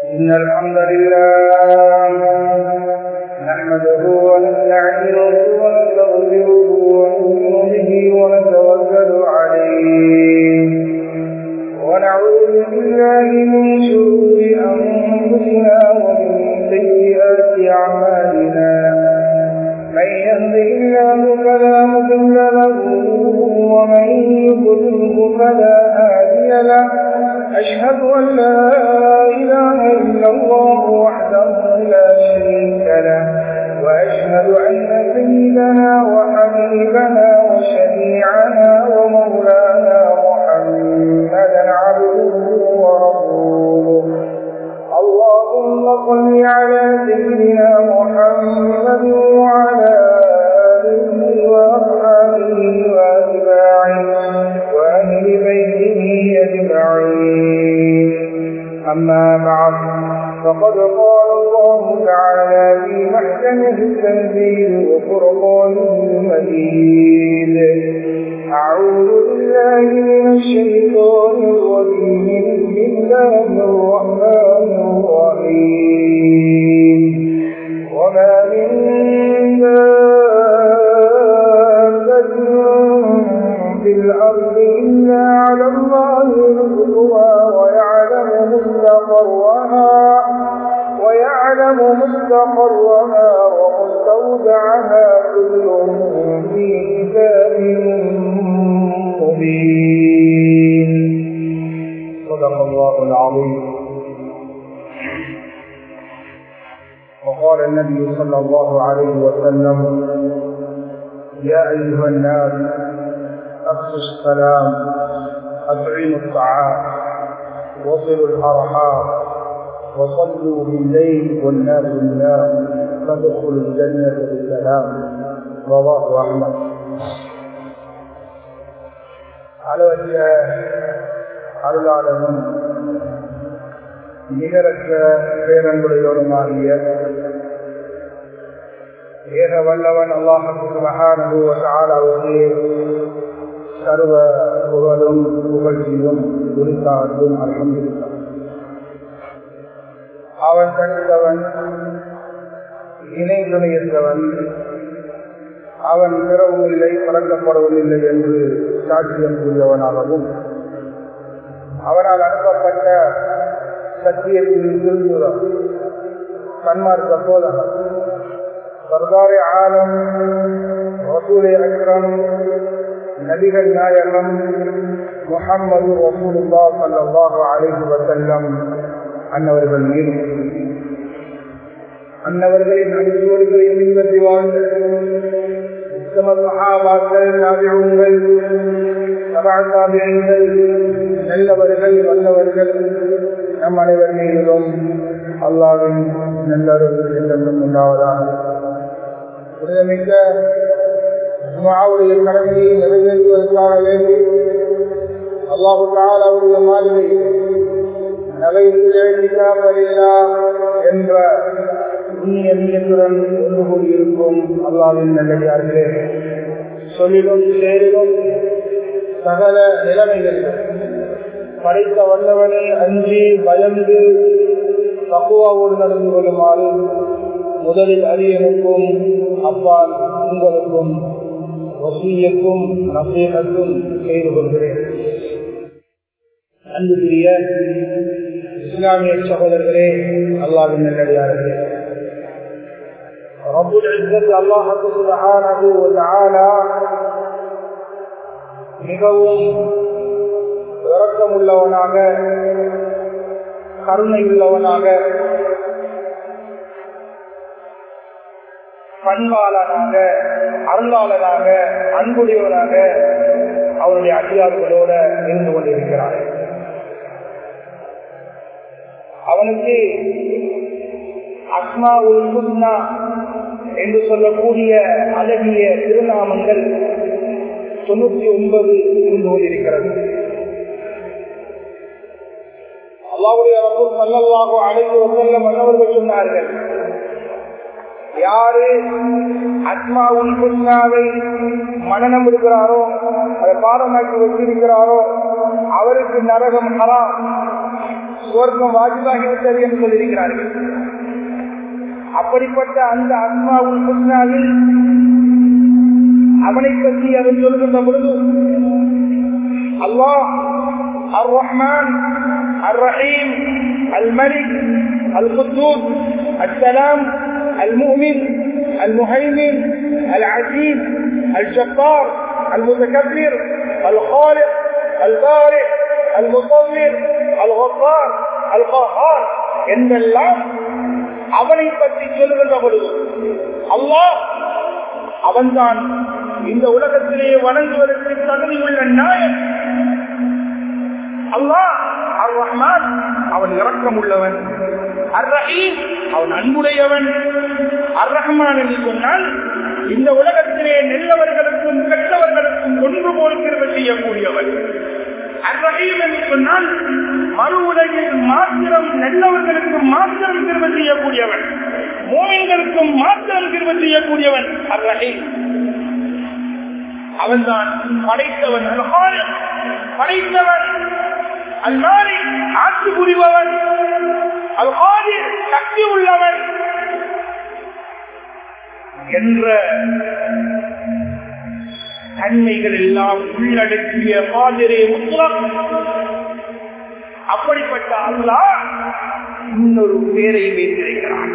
إن الحمد لله نحمده ونستعينه ونستغفره ونؤمن به ونتوكل عليه ونعوذ بالله من شرور أنفسنا ومن سيئات أعمالنا من يهده الله فلا مضل له ومن يضلله فلا هادي له أشهد أن لا إله إلا الله وحده لا شريك له وأشهد أن سيدنا وحبيبنا وشفيعنا ومولانا محمدا عبده ورسوله اللهم صل على سيدنا محمد وعلى آله وأصحابه وأتباعه وأهل بيته أجمعين أما بعد فقد قال الله تعالى في محكمه التنزيل وفرقانه المجيد أعوذ بالله من الشيطان الرجيم بسم الله الرحمن الرحيم وما من دابة في الأرض إلا على الله رزقها ويعلم مستقرها ويعلم مستقرها ومستودعها كل في كتاب مبين صدق الله العظيم وقال النبي صلى الله عليه وسلم يا أيها الناس أفشوا السلام أطعموا الطعام وصلوا الأرحام وصلوا بالليل والناس الناس فادخلوا الجنة بسلام رواه أحمد அளவற்ற அருளாளனும் நிகரற்ற பேரன்புடையோருமாகிய ஏக வல்லவன் அல்லாஹுக்கு சர்வ புகழும் புகழ்ச்சியும் குறித்தார்ந்தும் அல்ஹம்துலில்லாஹ் அவன் கண்டவன் இணை துணையற்றவன் அவன் பிறவும் இல்லை பறக்கப்படவும் இல்லை என்று சாட்சியம் கூறியவனாகவும் அவனால் அனுப்பப்பட்ட சத்தியத்தின் திருந்துரம் சன்மார்க்க போதகம் சர்தாரி ஆலம் ரசூலை அக்ரம் நபிகள் நாயகம் முகம்மது ரசூலுல்லா சல்லாஹு அலைஹி வசல்லம் அன்னவர்கள் மீதும் அன்னவர்களின் அடிச்சோடுகளை பின்பற்றி வாழ்ந்த உத்தம மகாபாக்கள் நாவியங்கள் சபாத்தாபியங்கள் நல்லவர்கள் வல்லவர்கள் நம் அனைவர் மீதிலும் அல்லாவின் நல்லவர்கள் என்றும் உண்டாவதாக புனிதமிக்க மாவுடைய கடமையை நிறைவேற்றுவதற்காக வேண்டி அல்லாஹு அவருடைய மாதிரி நகையில்லா என்ற புண்ணிய நீயத்துடன் ஒன்று கூடியிருக்கும் அல்லாவின் நல்லடியார்களே சொல்லிலும் சேரிலும் சகல நிலைமைகளில் படைத்த வல்லவனை அஞ்சி பயந்து தக்குவாவோடு நடந்து கொள்ளுமாறு முதலில் அரியனுக்கும் அப்பால் உங்களுக்கும் வசீயக்கும் நசீகத்தும் செய்து கொள்கிறேன் அன்புக்குரிய இஸ்லாமிய சகோதரர்களே அல்லாவின் நல்லடியார்களே رب العزة الله سبحانه وتعالى மிகவும் இரக்கமுள்ளவனாக கருணை உள்ளவனாக பண்பாளனாக அருளாளனாக அன்புடையவனாக அவருடைய அடியார்களோட இருந்து கொண்டிருக்கிறார் அவனுக்கு அஸ்மா உல்குன்னா என்று சொல்லக்கூடிய அழகிய திருநாமங்கள் தொண்ணூத்தி ஒன்பது இருந்து கொண்டிருக்கிறது அல்லாவுடைய ரசூல் சல்லல்லாஹு அலைஹி வஸல்லம் மன்னவர்கள் சொன்னார்கள் யாரு அஸ்மா உல்குன்னாவை மனநம் இருக்கிறாரோ அதை பாடமாக்கி வச்சிருக்கிறாரோ அவருக்கு நரகம் ஹராம் சுவர்க்கம் வாஜிபாகிவிட்டது என்று சொல்லியிருக்கிறார்கள் அப்படிப்பட்ட அந்த அஸ்மாவுல் ஹுஸ்னாவில் அவனை பற்றி அவன் சொல்கின்ற பொழுது அல்லாஹ் அர் ரஹ்மான் அர் ரஹீம் அல் மலிக் அல் குத்தூஸ் السلام المؤمن المهيمن العزيز الجبار المتكبر الخالق البارئ المصور الغفار القهار என்றெல்லாம் அவனை பற்றி சொல்கின்ற பொழுது அல்லாஹ் அவன்தான் இந்த உலகத்திலே வணங்குவதற்கு தகுதியுள்ள நாயன் அல்லாஹ் அர் ரஹ்மான் அவன் இரக்கம் உள்ளவன் அர் ரஹீம் அவன் அன்புடையவன் அர் ரஹ்மான் என்று சொன்னால் இந்த உலகத்திலே நல்லவர்களுக்கும் கெட்டவர்களுக்கும் ஒன்று போல் கிருப செய்யக்கூடியவன் அர் ரஹீம் என்று சொன்னால் மறு உலகில் மாத்திரம் நல்லவர்களுக்கு மாத்திரம் கிருப செய்யக்கூடியவன் மூமின்களுக்கும் மாத்திரம் கிருப செய்யக்கூடியவன் அர் ரஹீம் அவன்தான் படைத்தவன் படைத்தவன் அல்மாரி ஆட்சி புரிபவன் அல்காதி சக்தி உள்ளவன் என்ற தன்மைகள் எல்லாம் உள்ளடக்கிய காதிரே முத்தலம் அப்படிப்பட்ட அல்லா இன்னொரு பேரை வைத்திருக்கிறான்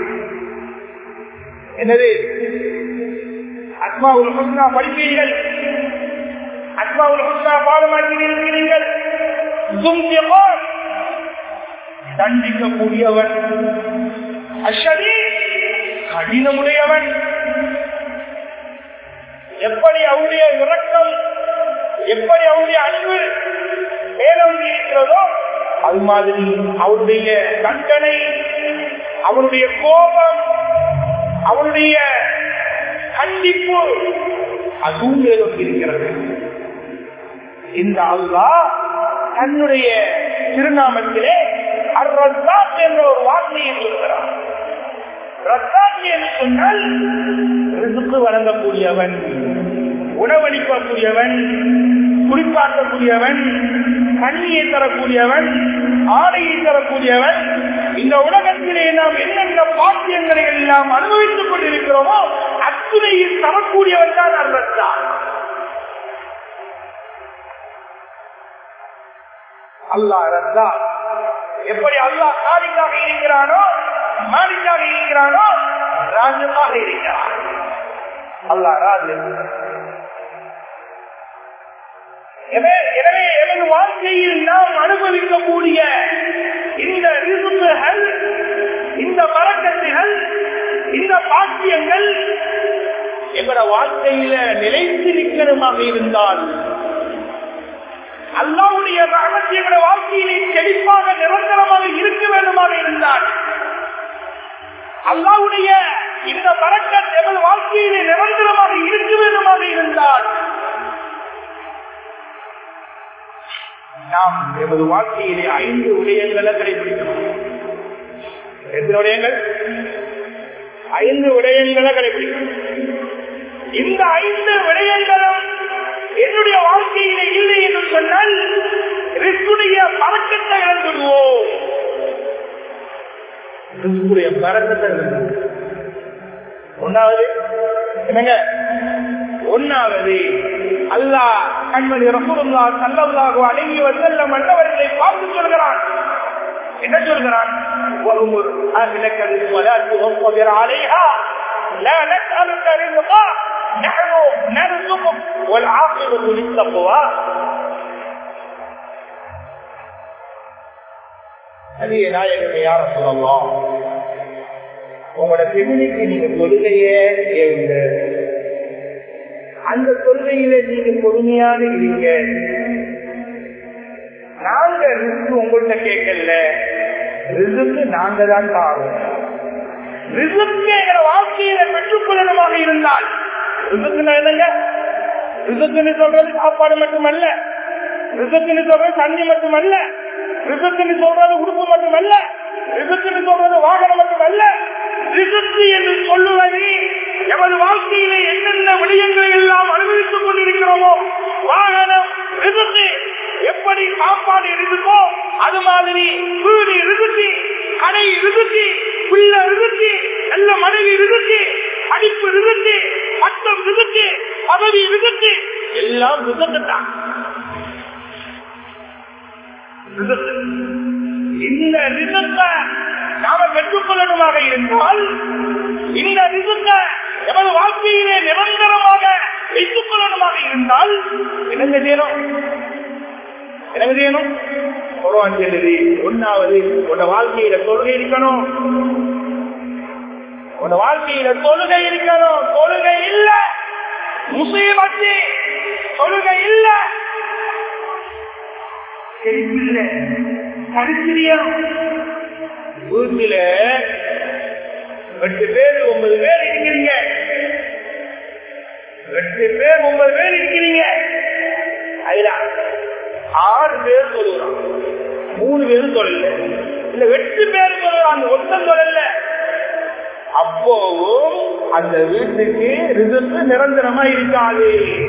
எனவே அஸ்மாவுல் ஹுஸ்னா படிப்பீர்கள் அஸ்மாவுல் ஹுஸ்னா பாடமாக்கி இருக்கிறீர்கள் தண்டிக்கக்கூடியவன் அஷதி கடினமுடையவன் எப்படி அவருடைய இறக்கம் எப்படி அவருடைய அன்பு மேலோங்கி இருக்கிறதோ அது மாதிரி அவருடைய தண்டனை அவருடைய கோபம் அவருடைய கண்டிப்பு அதுவும் மேலோங்கி இருக்கிறது இந்த அல்லா தன்னுடைய திருநாமத்திலே அர்ரத்தாக் என்ற ஒரு வார்த்தையை சொல்கிறார் ரத்தாக் என்று சொன்னால் ரிசுக்கு வழங்கக்கூடியவன் உணவளிக்கக்கூடியவன் குளிப்பாட்டக்கூடியவன் கண்ணியை தரக்கூடியவன் ஆடையை தரக்கூடியவன் இந்த உலகத்திலே நாம் என்னென்ன பாக்கியங்களை எல்லாம் அனுபவித்துக் கொண்டிருக்கிறோமோ அத்துணையில் தரக்கூடியவன் தான் அர்ரத்தான் அல்லாஹ் ரத்தா எப்படி அல்லாஹ் காலிக்காக இருக்கிறானோ மாலிக்காக இருக்கிறானோ ராஜமாக இருக்கிறான் அல்லாஹ் ராஜு எனவே எமது வாழ்க்கையில் நாம் அனுபவிக்கக்கூடிய இந்த ரிசுகள் இந்த பறக்கத்துகள் இந்த பாக்கியங்கள் எங்களோட வாழ்க்கையில நிலைத்து நிற்கணுமாக இருந்தால் அல்லாவுடைய ரகசியங்கள வாழ்க்கையிலே செழிப்பாக நிரந்தரமாக இருக்க வேண்டுமாக இருந்தால் அல்லாவுடைய இந்த பறக்கத் எமது வாழ்க்கையிலே நிரந்தரமாக இருக்க வேண்டுமாக இருந்தால் நாம் எமது வாழ்க்கையிலே ஐந்து விடயங்களை கடைபிடிக்கணும் எத்தனை விடயங்கள் ஐந்து விடயங்களை கடைபிடிக்கணும் இந்த ஐந்து விடயங்களும் என்னுடைய வாழ்க்கையில இல்லை என்று சொன்னால் ரிஸ்குடைய பறக்கத்தை இழந்துடுவோம் ரிஸ்குடைய பறக்கத்தை இழந்துடுவோம் ஒன்னாவது என்னங்க ஒன்னாவது அல்லாஹ் கண்மணி ரசூலுல்லா சல்லல்லாஹு அலைஹி வஸல்லம் மன்னவர்களை பார்த்து சொல்கிறான் என்ன சொல்கிறான் وَأُمُرْ أَهْلَكَ بِالصَّلَاةِ وَاصْطَبِرْ عَلَيْهَا لَا نَسْأَلُكَ رِزْقًا نحن نرزقك والعاقبة للتقوى அது நாயகமே யார சொல்லலாம் உங்களோட பெண்ணுக்கு நீங்க தொழுகையே ஏவுங்க அந்த தொழுகையில நீங்க பொறுமையாக இருங்க நாங்க ரிஸ்க் உங்கள்கிட்ட கேட்கல ரிசுக்கு நாங்க தான் தாரோம் ரிசுக்கு எங்க வாழ்க்கையில பெற்றுக்கொள்ளணுமாக இருந்தால் ரிசுக்குன்னா என்னங்க ரிசுக்குன்னு சொல்றது சாப்பாடு மட்டுமல்ல ரிசுக்குன்னு சொல்றது தண்ணி மட்டுமல்ல ரிசுக்குன்னு சொல்றது உடுப்பு மட்டுமல்ல ரிசுக்குன்னு சொல்றது வாகனம் மட்டுமல்ல ரிசுக்கு என்று சொல்லுவது எமது வாழ்க்கையிலே என்னென்ன விடயங்களை எல்லாம் அனுபவித்துக் கொண்டிருக்கிறோமோ வாகனம் ரிசுக்கு எப்படி சாப்பாடு இருக்குதோ அது மாதிரி வீடு இருந்துச்சு கடை இருந்துச்சு பிள்ளை இருந்துச்சு நல்ல மனைவி இருந்துச்சு படிப்பு இருந்துச்சு பட்டம் இருந்துச்சு பதவி இருந்துச்சு எல்லாம் விதத்துதான் இந்த ரிசத்தை நாம பெற்றுக்கொள்ளணுமாக இருந்தால் இந்த ரிசத்தை எமது வாழ்க்கையிலே நிரந்தரமாக வைத்துக் கொள்ளணுமாக இருந்தால் என்ன செய்யணும் என்ன செய்யணும் குரான் சொல்லுது ஒன்னாவது உன் வாழ்க்கையில தொழுகை இருக்கணும் உன் வாழ்க்கையில தொழுகை இருக்கணும் தொழுகை இல்ல முசீபத்து தொழுகை இல்ல செழிப்பில்ல சரித்திரியம் வீட்டுல எட்டு பேர் ஒன்பது பேர் இருக்கிறீங்க எட்டு பேர் ஒன்பது பேர் இருக்கிறீங்க அதுல ஆறு பேர் சொல்லுறான் மூணு பேரும் சொல்லல இல்ல எட்டு பேர் சொல்லுறாங்க ஒத்தம் சொல்லல அப்போவும் அந்த வீட்டுக்கு ரிசல்ட் நிரந்தரமா இருக்காது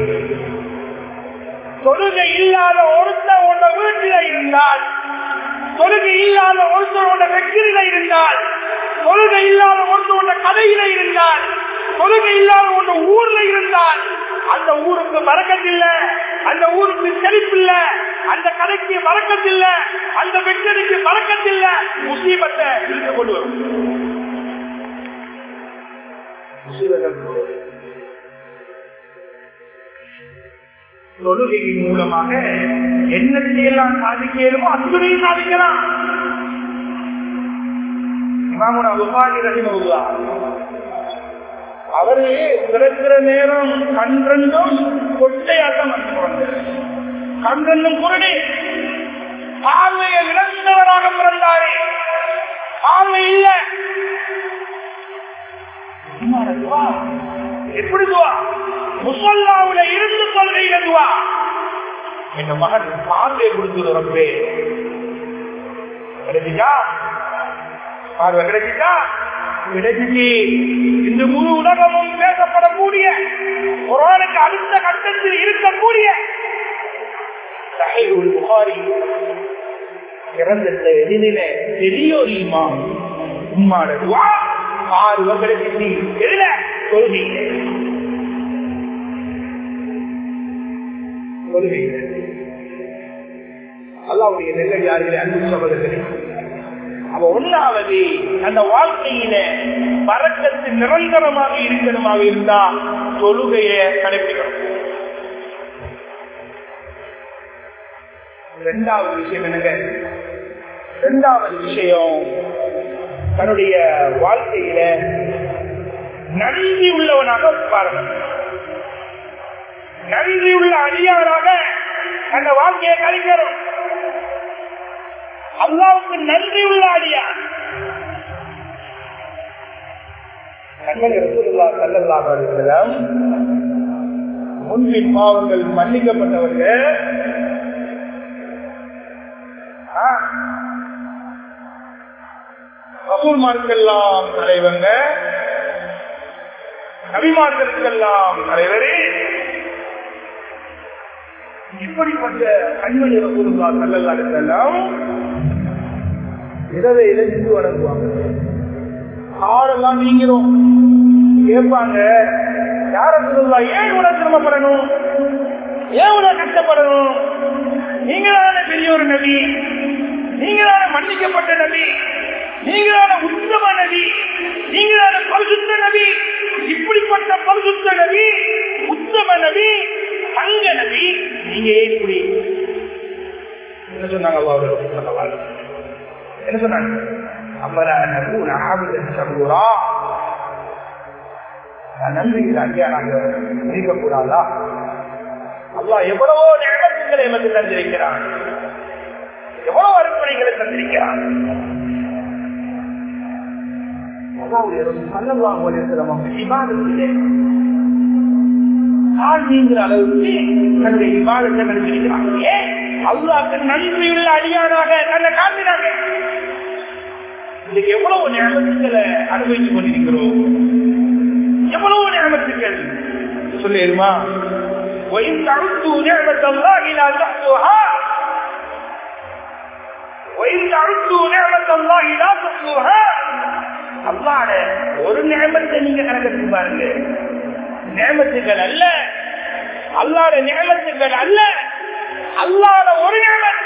தொழுகை இல்லாத ஒருத்தர் உள்ள வீட்டில இருந்தால் தொழுகை இல்லாத ஒருத்தர் உள்ள வெற்றில இருந்தால் தொழுகை இல்லாத ஒருத்தர் உள்ள கதையில இருந்தால் தொழுகை இல்லாத ஒன்று ஊர்ல இருந்தால் அந்த ஊருக்கு வரக்கத்தில்ல அந்த ஊருக்கு செழிப்பில்ல அந்த கடைக்கு வரக்கத்தில்ல அந்த வெற்றிக்கு வரக்கத்தில்ல முசீபத்தை இழுத்து கொண்டு வரும் தொழுகையின் மூலமாக என்னத்தையெல்லாம் சாதிக்கலுமோ அத்துணையும் சாதிக்கலாம் இமாமுனா புகாரி ரஹிமகுல்லா அவரு பிறக்கிற நேரம் கன்றெண்டும் கொட்டையாட்டம் கன்றெண்டும் குருடி பார்வையை இழந்தவராக பிறந்தாரே பார்வை இல்ல எப்படி துவா முசல்லாவுல இருந்து கொள்கையில துவா என் மகன் பார்வை கொடுத்தது ரொம்பவே கிடைச்சிட்டா பார்வை கிடைச்சிட்டா கிடைச்சிச்சு இந்த முழு உலகமும் பேசப்படக்கூடிய குரானுக்கு அடுத்த கட்டத்தில் இருக்கக்கூடிய சஹீஹுல் புகாரி இறந்த எதிரில பெரிய ஒரு இமாம் உம்மாட துவா பார்வை கிடைச்சிச்சு எதுல கொள்கையில கொள்கையில அல்லாவுடைய நெல்லடியார்களே அன்பு சகோதரர்களே அவ ஒன்னாவது அந்த வாழ்க்கையில பறக்கத்து நிரந்தரமாக இருக்கணுமாக இருந்தா தொழுகைய கடைபிடிக்கணும் ரெண்டாவது விஷயம் என்னங்க ரெண்டாவது விஷயம் தன்னுடைய வாழ்க்கையில நன்றி உள்ளவனாக பாருங்க நன்றி உள்ள அடியாராக அந்த வாழ்க்கையை கழிக்கணும் அல்லாவுக்கு நன்றி உள்ள அடியார் முன்பின் பாவங்கள் மன்னிக்கப்பட்டவர்கள் ரசூல்மார்க்கெல்லாம் தலைவங்க நபிமார்களுக்கெல்லாம் தலைவரே இப்படிப்பட்ட கண்மணி ரசூலுல்லா சல்லல்லாஹு அலைஹி வஸல்லம் இரவை இழந்து வணங்குவாங்க ஆரெல்லாம் நீங்கிறோம் கேட்பாங்க யார சொல்லா ஏன் இவ்வளவு சிரமப்படணும் ஏன் இவ்வளவு கஷ்டப்படணும் நீங்களான பெரிய ஒரு நபி நீங்களான மன்னிக்கப்பட்ட நபி நீங்களான உத்தம நபி நீங்களான பரிசுத்த நபி இப்படிப்பட்ட பரிசுத்த நபி உத்தம நபி தங்க நபி நீங்க ஏன் இப்படி என்ன சொன்னாங்க அல்லாஹ் என்ன சொன்னாங்க அம்மரா நபூன் ஆபிதன் சபூரா நன்றிகள் அங்கே நாங்கள் இருக்கக்கூடாதா அல்லா எவ்வளவோ நேரத்துக்களை எமக்கு தந்திருக்கிறான் எவ்வளவு அறுப்படைகளை தந்திருக்கிறான் நீங்கிற அளவுக்கு தன்னுடைய விவாதத்தை நடத்திருக்கிறான் ஏன் அல்லாக்கு நன்றியுள்ள அடியானாக தன்னை காட்டினாங்க இன்னைக்கு எவ்வளவு ஞாபகங்களை அனுபவித்துக் கொண்டிருக்கிறோம் எவ்வளவு ஞாபகத்துக்கள் சொல்லிடுமா அல்லாட ஒரு நேமத்தை நீங்க கணக்கெடுத்து பாருங்க நேமத்துகள் அல்ல அல்லாட நேமத்துகள் அல்ல அல்லாட ஒரு நேமத்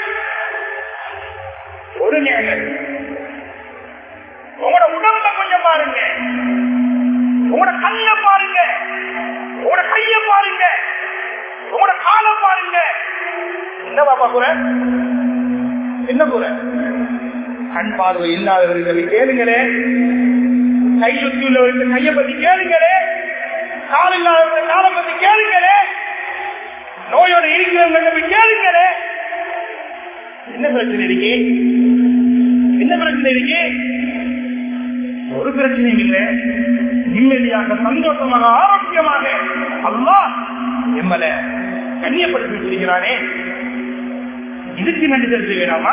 ஒரு நேமத் உங்களோட உடம்ப கொஞ்சம் பாருங்க உங்களோட கண்ண பாருங்க உங்களோட கைய பாருங்க உங்களோட காலம் பாருங்க என்ன பாப்பா குறை என்ன குறை கண் பார்வை இல்லாதவர்களை கேளுங்களே கை சுத்தி உள்ளவர்கள் கையை பத்தி கேளுங்களே கால் இல்லாதவர்கள் காலை பத்தி கேளுங்களே நோயோட இருக்கிறவங்க போய் கேளுங்களே என்ன பிரச்சனை இருக்கு என்ன பிரச்சனை இருக்கு ஒரு பிரச்சனையும் இல்லை நிம்மதியாக சந்தோஷமாக ஆரோக்கியமாக அல்லா எம்மல கண்ணியப்படுத்தி வச்சிருக்கிறானே இதுக்கு நன்றி செலுத்த வேணாமா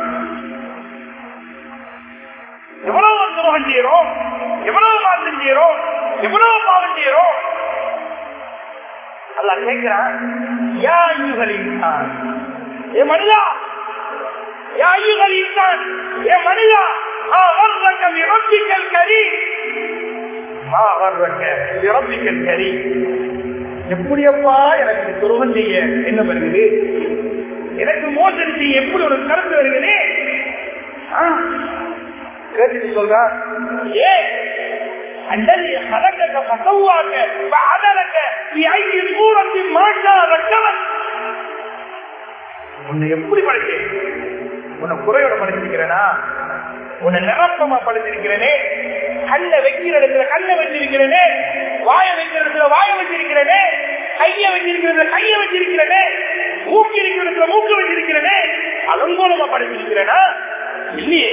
எவ்வளவு துரோகம் செய்யறோம் எவ்வளவு மாற்றம் செய்யறோம் எவ்வளவு பாவம் செய்யறோம் அல்ல கேட்கிறான் யா ஐயுகளின் என் மனிதா யா ஐயுகளின் என் மனிதா ரப்பிக்கல் கரி ரப்பிக்கல் கரி எப்படியப்பா எனக்கு துரோகம் செய்ய என்ன வருகிறது எனக்கு மோசடி செய்ய எப்படி ஒரு கருத்து வருகிறது கேட்டு சொல்றா ஏ الذي خلقك فسواك فعدلك في اي صورة ما شاء ركبك உன்னை எப்படி படைச்சேன் உன்னை குறையோட படைச்சிருக்கிறேனா உன்னை நிரப்பமா படைச்சிருக்கிறேனே கண்ண வைக்கிற இடத்துல கண்ணை வச்சிருக்கிறேனே வாய வைக்கிற இடத்துல வாய வச்சிருக்கிறேனே கைய வச்சிருக்கிறதுல கைய வச்சிருக்கிறேனே மூக்கு இருக்கிற இடத்துல மூக்கு வச்சிருக்கிறேனே அலங்கோலமா படைச்சிருக்கிறேனா இல்லையே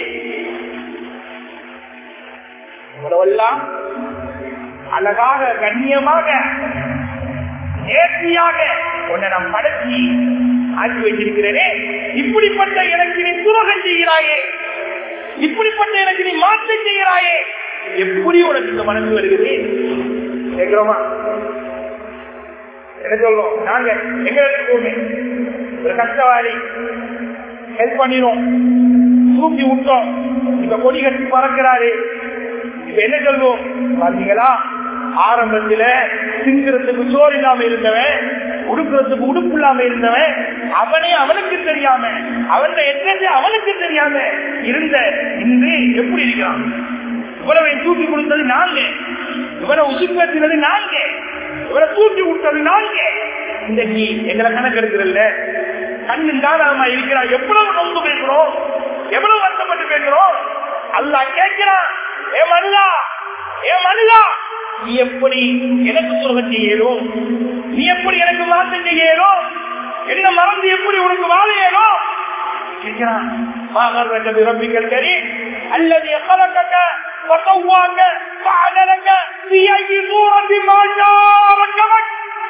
இவ்வளவெல்லாம் அழகாக கண்ணியமாக நேர்த்தியாக உன்னை நான் படைச்சி ஆக்கி வச்சிருக்கிறேனே இப்படிப்பட்ட எனக்கு நீ துரோகம் செய்கிறாயே இப்படிப்பட்ட எனக்கு நீ மாற்றம் செய்கிறாயே எப்படி உனக்கு இந்த மனசு வருகிறது கேட்கிறோமா என்ன சொல்றோம் நாங்க எங்க போமே ஒரு கஷ்டவாளி ஹெல்ப் பண்ணிடும் தூக்கி விட்டோம் இப்ப கொடி கட்டி பறக்கிறாரு இப்ப என்ன சொல்லுவோம் பாத்தீங்களா ஆரம்பத்துல திங்கிறதுக்கு சோறு இல்லாம இருந்தவன் உடுக்கிறதுக்கு உடுப்பு இல்லாம இருந்தவன் அவனே அவனுக்கு தெரியாம அவன் எத்தனை அவனுக்கு தெரியாம இருந்த இன்று எப்படி இருக்கிறான் இவ்வளவை தூக்கி கொடுத்தது நாங்க இவனை உசுப்பேற்றினது நாங்க இவரை தூக்கி விட்டது நாங்க இன்றைக்கு எங்களை கணக்கு எடுக்கிறல்ல கண்ணு தாராளமா இருக்கிறா எவ்வளவு நொந்து பேசுறோம் எவ்வளவு வருத்தப்பட்டு பேசுறோம் அல்லா கேட்கிறான் ஏ மனிதா ஏ மனிதா நீ எப்படி எனக்கு துரோகம் செய்யணும் நீ எப்படி எனக்கு மாற்றம் செய்யணும் என்ன மறந்து எப்படி உனக்கு வாழ இயலும் கேட்கிறான் மாகர்றது ரப்பிகள் சரி அல்லது எக்கலக்க وسواك فعدلك في أي صورة ما شاء ركبك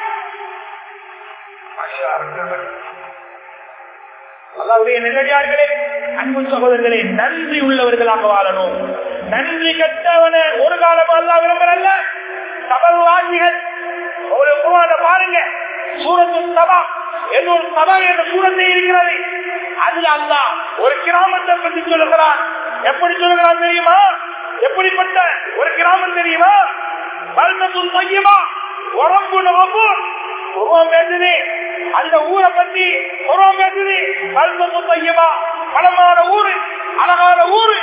அல்லாவுடைய நெல்லடியார்களே அன்பு சகோதரர்களே நன்றி உள்ளவர்களாக வாழணும் நன்றி கட்டவன ஒரு காலம் அல்லா விரும்புறல்ல சபல்வாசிகள் ஒரு குரான பாருங்க சூரத்து சபா என்னொரு சபா என்ற சூரத்தை இருக்கிறது அதுல அல்லா ஒரு கிராமத்தை பற்றி சொல்லுகிறார் எப்படி சொல்லுகிறார் தெரியுமா எப்படிப்பட்ட ஒரு கிராமம் தெரியுமா பல்மத்தும் மையமா உறம்பு நவம்பூர் உருவம் பேசுது அந்த ஊரை பத்தி உருவம் பேசுது பல்மத்தும் மையமா பலமான ஊரு அழகான ஊரு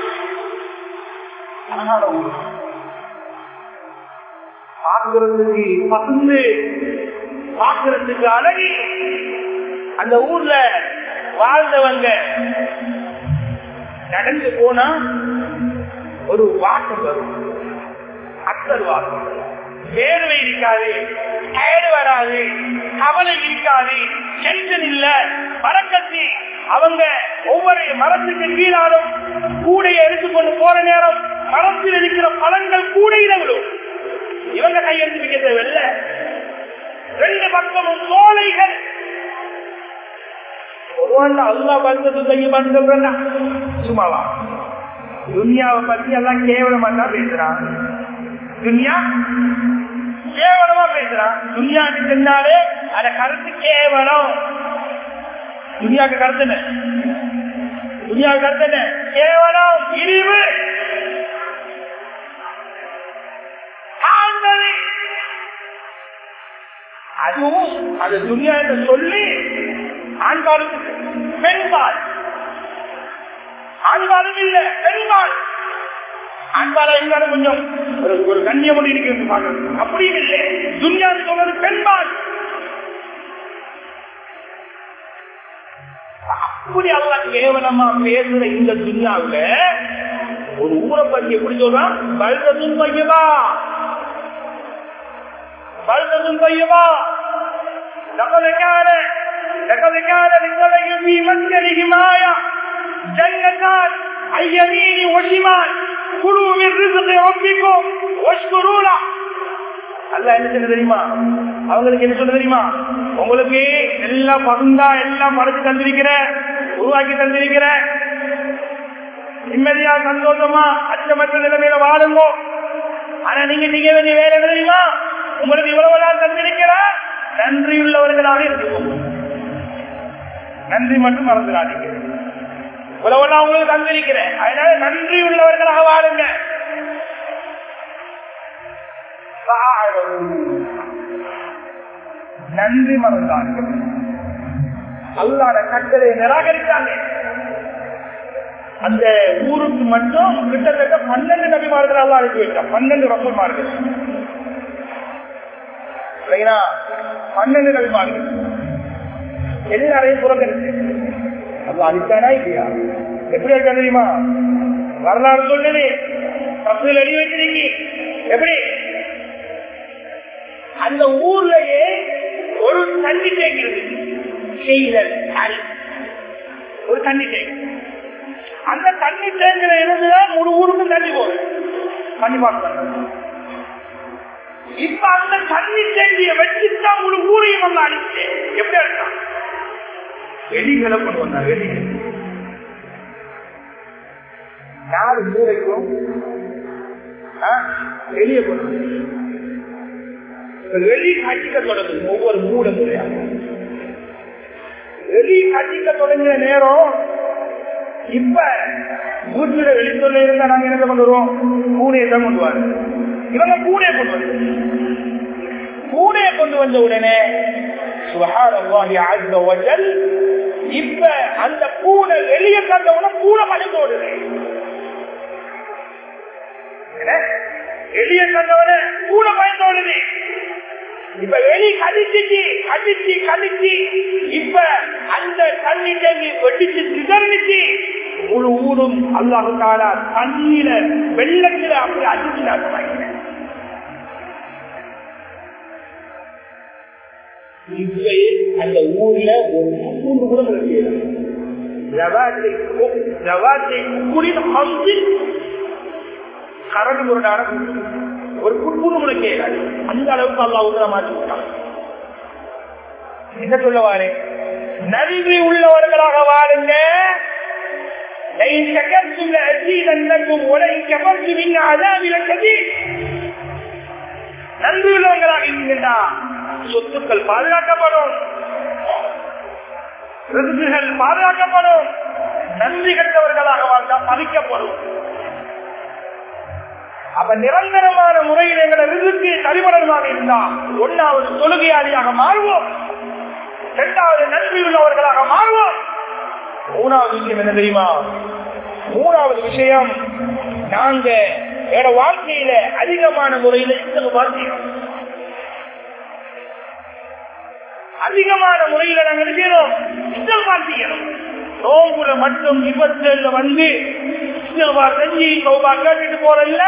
அழகான ஊரு பார்க்கறதுக்கு பசுந்து பார்க்கறதுக்கு அழகி அந்த ஊர்ல வாழ்ந்தவங்க நடந்து போனா ஒரு வாசம் வரும் அக்கல் வாசம் வேர்வை இருக்காது டயர்டு வராது கவலை இருக்காது டென்ஷன் இல்ல மரக்கத்தி அவங்க ஒவ்வொரு மரத்துக்கு கீழாலும் கூடையை எடுத்துக்கொண்டு போற நேரம் மரத்தில் இருக்கிற பழங்கள் கூடையில விடும் இவங்க கையெழுத்து வைக்க தேவையில்ல ரெண்டு பக்கமும் சோலைகள் ஒருவன் அல்லா வந்தது செய்யமான்னு சொல்றா சும்மாவா துனியாவை பத்தி எல்லாம் கேவலமா தான் பேசுறான் துனியா கேவலமா பேசுறான் துனியாக்கு செஞ்சாலே அத கருத்து கேவலம் துனியாக்கு கருத்து என்ன துனியாவுக்கு அடுத்து என்ன கேவலம் இழிவு தாழ்ந்தது. அதுவும் அது துனியா என்று சொல்லி ஆண்பாலும் பெண்பால் ஆண்பாலும் இல்ல பெண்பால் ஆண்பாலா இருந்தாலும் கொஞ்சம் ஒரு ஒரு கண்ணியம் இருக்கிறது பார்க்கணும் அப்படியும் இல்லை துன்யா சொல்றது பெண்பால் அப்படி அல்ல கேவலமா பேசுற இந்த துன்யாவுல ஒரு ஊரை பத்தி எப்படி சொல்றான் பல்ததும் பையவா பல்ததும் பையவா لقد كان لقد كان للسبع في مسكنهم آية جنتان عن يمين وشمال كلوا من رزق ربكم واشكروا له அல்ல என்ன சொல்ல தெரியுமா அவங்களுக்கு என்ன சொல்ல தெரியுமா உங்களுக்கு எல்லாம் பகுந்தா எல்லாம் படைச்சு தந்திருக்கிற உருவாக்கி தந்திருக்கிற நிம்மதியா சந்தோஷமா அச்சமற்ற நிலைமையில வாழுங்கோ ஆனா நீங்க செய்ய வேண்டிய வேலை என்ன தெரியுமா உங்களுக்கு இவ்வளவு நாள் தந்திருக்கிற நன்றியுள்ளவர்களாக இருக்கும் நன்றி மட்டும் மறந்துடாதீங்க இவ்வளவு நான் உங்களுக்கு தந்திருக்கிறேன் அதனால நன்றி உள்ளவர்களாக வாழுங்க நன்றி மறந்தார்கள் அல்லாத கட்டளை நிராகரித்தாங்க அந்த ஊருக்கு மட்டும் கிட்டத்தட்ட பன்னெண்டு நபிமார்கள் அல்லா அனுப்பி வச்சான் பன்னெண்டு ரசல்மார்கள் சரிங்களா பன்னெண்டு நபிமார்கள் எல்லாரையும் புறக்கணிச்சு அது அடித்தானா இல்லையா எப்படி இருக்கா தெரியுமா வரலாறு சொல்லுது தப்புகள் எழுதி வச்சிருக்கீங்க எப்படி அந்த ஊர்லயே ஒரு தண்ணி டேங்க் இருக்கு செய்தல் அரி. ஒரு தண்ணி டேங்க் அந்த தண்ணி டேங்க்ல இருந்துதான் முழு ஊருக்கும் தண்ணி போகுது தண்ணி பார்க்க இப்ப அந்த தண்ணி டேங்கிய வச்சுதான் முழு ஊரையும் வந்து அடிச்சு எப்படி அடிச்சான் எலிகளை கொண்டு வந்தாங்க எலிகள் யாரு மூளைக்கும் எளிய கொண்டு வந்தாங்க. எலி கட்டிக்க தொடங்குது ஒவ்வொரு மூட முறையாக எலி கட்டிக்க தொடங்கிய நேரம் இப்ப வீட்டுல வெளித்தொல்ல இருந்தா நாங்க என்ன கொண்டு வருவோம் பூனையை தான் கொண்டு வர இவங்க பூனையை கொண்டு வந்து பூனையை கொண்டு வந்த உடனே சுகாரவாகி ஆழ்ந்த வஜல் இப்ப அந்த பூனை எளிய கண்டவுடனே பூனை மடிந்து ஓடுது என்ன? எளிய கண்டவன பூனை பயந்து ஓடுது இப்ப வெளி கடிச்சிச்சு கடிச்சு கடிச்சு இப்ப அந்த தண்ணி டேங்கி வெடிச்சு சிதறிச்சு முழு ஊரும் அல்லாஹு தாலா தண்ணீர வெள்ளத்துல அப்படி அடிச்சு நாட்டமாங்க இப்ப அந்த ஊர்ல ஒரு குண்டு கூட முடியாது ஜவாத்தை ஜவாத்தை குக்குரின் ஹம்சி கரடு முரடான குண்டு. ஒரு குட்புணு முளைக்கே அந்த அளவுக்கு அல்லா உதர மாற்றி விட்டான் என்ன சொல்லுவாரு நன்றி உள்ளவர்களாக வாழுங்க لئن شكرتم لأزيدنكم ولئن كفرتم إن عذابي لشديد நன்றி உள்ளவர்களாக இருக்கின்றா சொத்துக்கள் பாதுகாக்கப்படும் ரிசுகள் பாதுகாக்கப்படும் நன்றி கட்டவர்களாக வாழ்ந்தால் பறிக்கப்படும் அப்ப நிரந்தரமான முறையில் எங்களை ரிசுக்கு தரிமணமாக இருந்தா ஒன்னாவது தொழுகையாளியாக மாறுவோம் இரண்டாவது நன்றி உள்ளவர்களாக மாறுவோம் மூணாவது விஷயம் என்ன தெரியுமா மூணாவது விஷயம் நாங்க எட வாழ்க்கையில அதிகமான முறையில இந்த வாழ்க்கையோம் அதிகமான முறையில நாங்க என்ன செய்யணும் இஸ்திக்பார் செய்யணும் நோம்புல மட்டும் விபத்துல வந்து இஸ்திக்பார் செஞ்சு சௌபா கேட்டுட்டு போறல்ல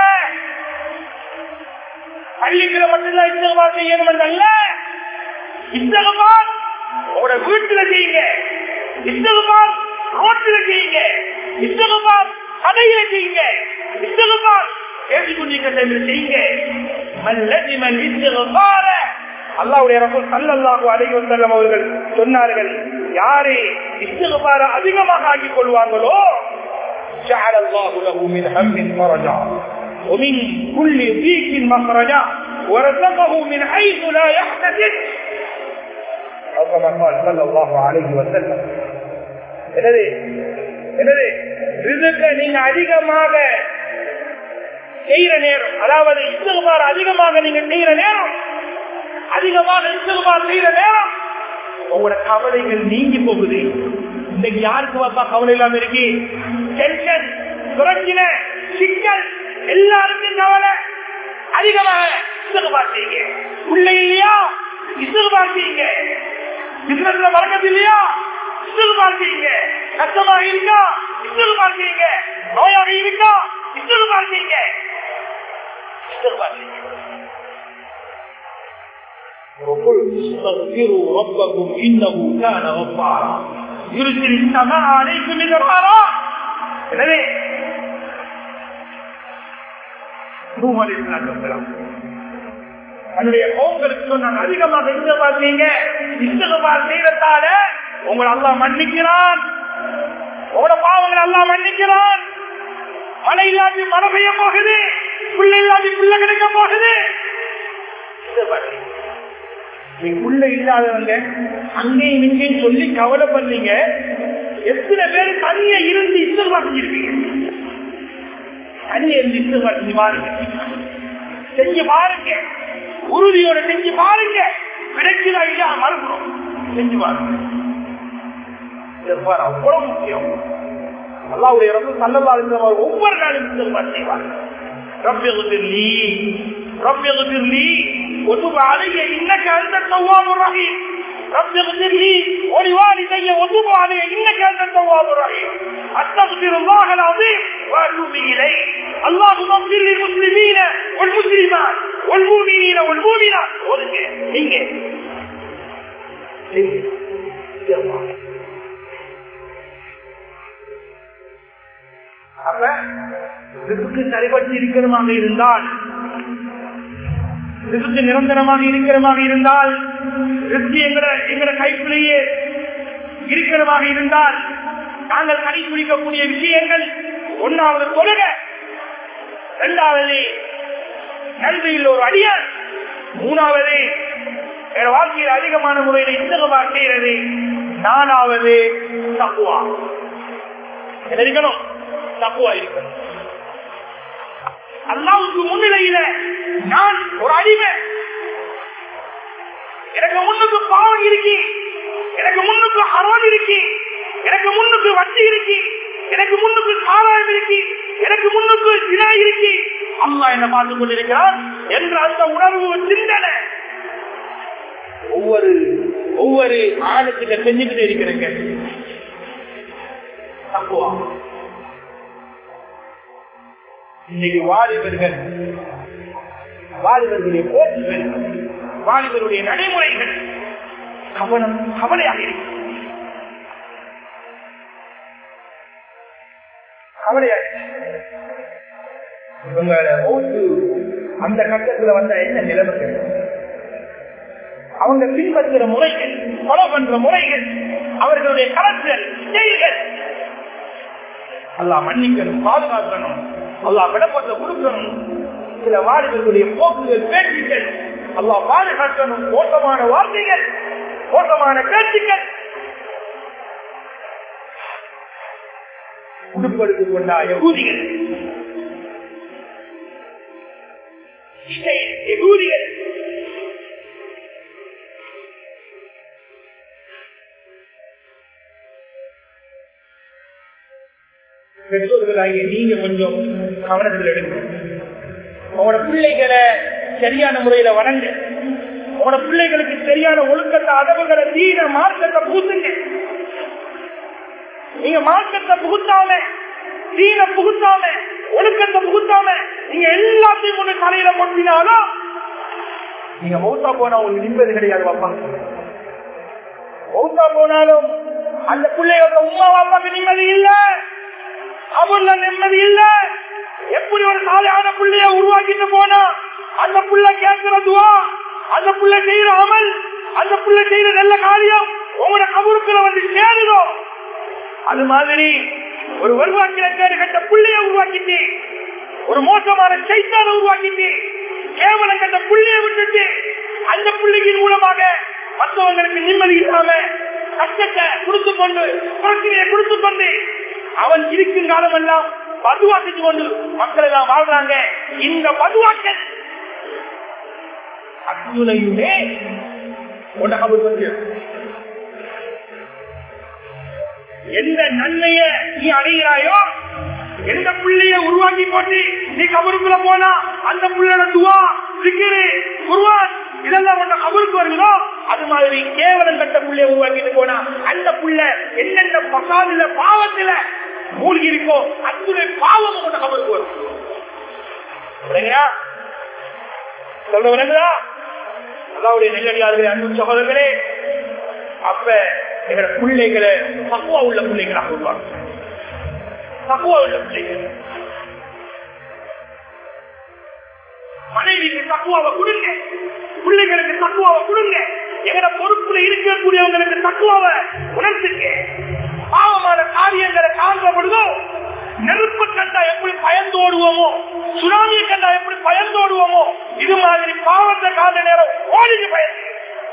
பள்ளிக்குள்ள மட்டும்தான் இஸ்திக்பார் செய்யணும் அல்ல இஸ்திக்பார் உங்களோட வீட்டுல செய்யுங்க இஸ்திக்பார் ரோட்டுல செய்யுங்க இஸ்திக்பார் கடையில செய்யுங்க இஸ்திக்பார் பேசிக்கொண்டிருக்கிற டைமில் செய்யுங்க மல்லதிமல் இஸ்திக்பார அல்லாவுடைய ரசூல் சல்லல்லாஹு அலைஹி வஸல்லம் அவர்கள் சொன்னார்கள் யாரே இஸ்திக்பார அதிகமாக ஆக்கிக் கொள்வாங்களோ جعل الله له من هم فرجا ومن كل ضيق مخرجا ورزقه من حيث لا يحتسب أو كما قال صلى الله عليه وسلم எனவே எனவே ரிசுக்க நீங்க அதிகமாக செய்யற நேரம் அதாவது இசுகுமார் அதிகமாக நீங்க செய்யற நேரம் அதிகமாக இசுகுமார் செய்யற நேரம் உங்களோட கவலைகள் நீங்கி போகுது இன்னைக்கு யாருக்கு பாப்பா கவலை இல்லாம இருக்கு டென்ஷன் பிரச்சனை சிக்கல் எல்லாருக்கும் கவலை அதிகமாக இசுகுமார் செய்யுங்க உள்ள இல்லையா இசுகுமார் செய்யுங்க பிசினஸ்ல வழக்கத்து இல்லையா இசுகுமார் செய்யுங்க கஷ்டமாக இருக்கா இசுகுமார் செய்யுங்க நோயாக இருக்கா இசுகுமார் செய்யுங்க இசுகுமார் செய்யுங்க وقل استغفروا ربكم انه كان غفارا يرسل السماء عليكم مدرارا எனவே நூஹ் அலைஹிஸ்ஸலாத்து வஸலாம் தன்னுடைய கோங்களுக்கு சொன்னாங்க அதிகமாக இஸ்தகபார் செய்யுங்க இஸ்தகபார் செய்யறதால உங்களை அல்லாஹ் மன்னிக்கிறான் உங்களோட பாவங்களை அல்லாஹ் மன்னிக்கிறான் மழை இல்லாட்டி மழை பெய்ய போகுது புள்ள இல்லாட்டி புள்ள கிடைக்க போகுது இஸ்திக்பார் செய்யுங்க. நீங்க புள்ள இல்லாதவங்க அங்கேயும் இங்கேயும் சொல்லி கவலைப்படுறீங்க எத்தனை பேர் தனியா இருந்து இஸ்தகபார் செஞ்சிருப்பீங்க தனியா இருந்து இஸ்தகபார் செஞ்சு பாருங்க செஞ்சு பாருங்க உறுதியோட செஞ்சு பாருங்க கிடைக்குதா இல்லையா மறுக்கிறோம் செஞ்சு பாருங்க இஸ்திக்பார் அவ்வளவு முக்கியம் அல்லாவுடைய ரப்பு சல்லல்லா அலிஸ்லாம் ஒவ்வொரு நாளும் இஸ்திக்பார் செய்வார் رب اغفر لي رب اغفر لي وتب علي انك انت التواب الرحيم رب اغفر لي ولوالدي وتب علي انك انت التواب الرحيم استغفر الله العظيم واتوب اليه اللهم اغفر للمسلمين والمسلمات والمؤمنين والمؤمنات ஒதுங்க நீங்க அப்ப ரிசுக்கு சரிபட்டு இருக்கிறமாக இருந்தால் ரிசுக்கு நிரந்தரமாக இருக்கிறமாக இருந்தால் ரிஸ்கு எங்கட எங்கட கைக்குள்ளேயே இருக்கிறமாக இருந்தால் நாங்கள் கடைபிடிக்கக்கூடிய விஷயங்கள் ஒன்னாவது தொழுக இரண்டாவது கல்வியில் ஒரு அடியார் மூணாவது என் வாழ்க்கையில் அதிகமான முறையில் இந்தகமாக செய்கிறது நாலாவது தக்குவா என்ன இருக்கணும் தக்குவா இருக்கணும் அல்லாவுக்கு முன்னிலையில நான் ஒரு அடிமை எனக்கு முன்னுக்கு பாவம் இருக்கு எனக்கு முன்னுக்கு ஹரான் இருக்கு எனக்கு முன்னுக்கு வட்டி இருக்கு எனக்கு முன்னுக்கு சாராயம் இருக்கு எனக்கு முன்னுக்கு தினா இருக்கு அல்லா என்ன பார்த்து கொண்டிருக்கிறான் என்ற அந்த உணர்வு சிந்தனை ஒவ்வொரு ஒவ்வொரு ஆணுக்கிட்ட செஞ்சுக்கிட்டு இருக்கிறேங்க தப்புவா இன்னைக்கு வாலிபர்கள் வாலிபர்களுடைய போக்குகள் வாலிபருடைய நடைமுறைகள் கவனம் கவலையாக இருக்கு கவலையாக இவங்கள ஓட்டு அந்த கட்டத்துல வந்த என்ன நிலைமை கிடைக்கும் அவங்க பின்பற்றுற முறைகள் கொலை பண்ற முறைகள் அவர்களுடைய கலத்தில் செயல்கள் அல்லா மன்னிக்கணும் பாதுகாக்கணும் அல்லா விடப்பட்ட கொடுக்கணும் சில வாலிபர்களுடைய போக்குகள் பேச்சுக்கள் அல்லா பாதுகாக்கணும் ஓட்டமான வார்த்தைகள் ஓட்டமான பேச்சுக்கள் உடுப்படுத்திக் கொண்டாய ஊதிகள் ஊதிகள் பெற்றோர்களாகிய நீங்க கொஞ்சம் கவனத்தில் எடுங்க உங்களோட பிள்ளைகளை சரியான முறையில வணங்க உங்களோட பிள்ளைகளுக்கு சரியான ஒழுக்கத்தை அதவுகளை தீன மார்க்கத்தை புகுத்துங்க நீங்க மார்க்கத்தை புகுத்தாம தீன புகுத்தாம ஒழுக்கத்தை புகுத்தாம நீங்க எல்லாத்தையும் ஒண்ணு தலையில கொட்டினாலும் நீங்க மௌத்தா போனா உங்களுக்கு நிம்மதி கிடையாது பாப்பா மௌத்தா போனாலும் அந்த பிள்ளையோட உமா பாப்பாக்கு நிம்மதி இல்லை அவர்ல நிம்மதி இல்ல எப்படி ஒரு சாலையான பிள்ளைய உருவாக்கிட்டு போனா அந்த புள்ள கேட்கிறதுவா அந்த புள்ள செய்யற அமல் அந்த புள்ள செய்யற நல்ல காரியம் உங்களோட கபருக்குள்ள வந்து சேருதோ அது மாதிரி ஒரு உருவாக்கிற பேரு கட்ட புள்ளைய உருவாக்கிட்டு ஒரு மோசமான சைத்தான உருவாக்கிட்டு கேவலம் கட்ட புள்ளைய விட்டுட்டு அந்த புள்ளையின் மூலமாக மற்றவங்களுக்கு நிம்மதி இல்லாம கஷ்டத்தை கொடுத்து கொண்டு பிரச்சனையை கொடுத்து கொண்டு அவன் இருக்கும் காலம் எல்லாம் பதுவா செஞ்சு கொண்டு மக்கள் எல்லாம் வாழ்றாங்க இந்த பதுவாக்கள் அத்துணையுமே உன்னை கபூர் வந்து எந்த நன்மைய நீ அடைகிறாயோ எந்த புள்ளைய உருவாக்கி போட்டு நீ கபருக்குள்ள போனா அந்த புள்ளோட துவா சிக்கிரு குருவான் இதெல்லாம் உன்ன கபருக்கு வருகிறோ அது மாதிரி கேவலம் கட்ட புள்ளைய உருவாக்கிட்டு போனா அந்த புள்ள என்னென்ன பசாதில பாவத்துல மூழ்கி இருக்கோ அத்துணை பாவம் உன்ன கபருக்கு வரும் சரிங்களா? சொல்ல வருங்களா அல்லாவுடைய நெல்லடியார்களே அன்பு சகோதரர்களே அப்ப எங்களோட பிள்ளைகளை தக்குவா உள்ள பிள்ளைகளாக உருவாங்க தக்குவா உள்ள பிள்ளைகள் மனைவிக்கு தக்குவாவை கொடுங்க பிள்ளைகளுக்கு தக்குவாவை கொடுங்க எங்கட பொறுப்புல இருக்கக்கூடியவங்களுக்கு தக்குவாவை உணர்த்துங்க பாவமான காரியங்களை காண்ப பொழுதோ நெருப்பு கண்டா எப்படி பயந்தோடுவோமோ சுனாமியை கண்டா எப்படி பயந்தோடுவோமோ இது மாதிரி பாவத்தை காண்ட நேரம் ஓடிக்கு பயந்து